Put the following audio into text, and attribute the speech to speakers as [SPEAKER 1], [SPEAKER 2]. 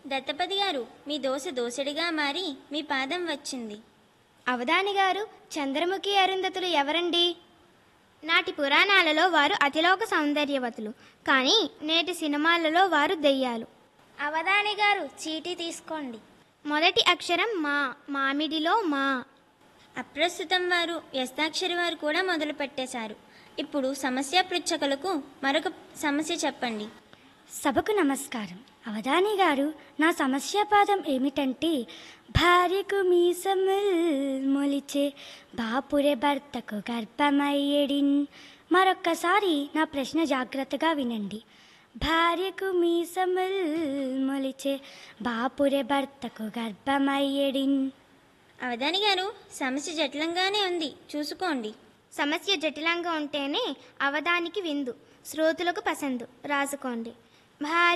[SPEAKER 1] దత్తపతి గారు మీ దోశ దోసెడిగా మారి మీ పాదం వచ్చింది
[SPEAKER 2] అవధాని గారు చంద్రముఖి అరుంధతులు ఎవరండి నాటి పురాణాలలో వారు అతిలోక సౌందర్యవతులు కానీ నేటి సినిమాలలో వారు దెయ్యాలు
[SPEAKER 3] అవధాని గారు చీటీ తీసుకోండి
[SPEAKER 2] మొదటి అక్షరం మా మామిడిలో మా
[SPEAKER 1] అప్రస్తుతం వారు వ్యస్తాక్షరి వారు కూడా మొదలు పెట్టేశారు ఇప్పుడు సమస్య పృచ్ఛకులకు మరొక సమస్య చెప్పండి
[SPEAKER 4] సభకు నమస్కారం అవధాని గారు నా సమస్యాపాదం ఏమిటంటే భార్యకు మీసముల్ మొలిచే బాపురే భర్తకు గర్భమయ్యేడిన్ మరొక్కసారి నా ప్రశ్న జాగ్రత్తగా వినండి భార్యకు మీసముల్ మొలిచే బాపురే భర్తకు గర్భమయ్యేడిన్
[SPEAKER 1] అవధాని గారు సమస్య జటిలంగానే ఉంది చూసుకోండి
[SPEAKER 2] సమస్య జటిలంగా ఉంటేనే అవధానికి విందు శ్రోతులకు పసందు రాసుకోండి భార్య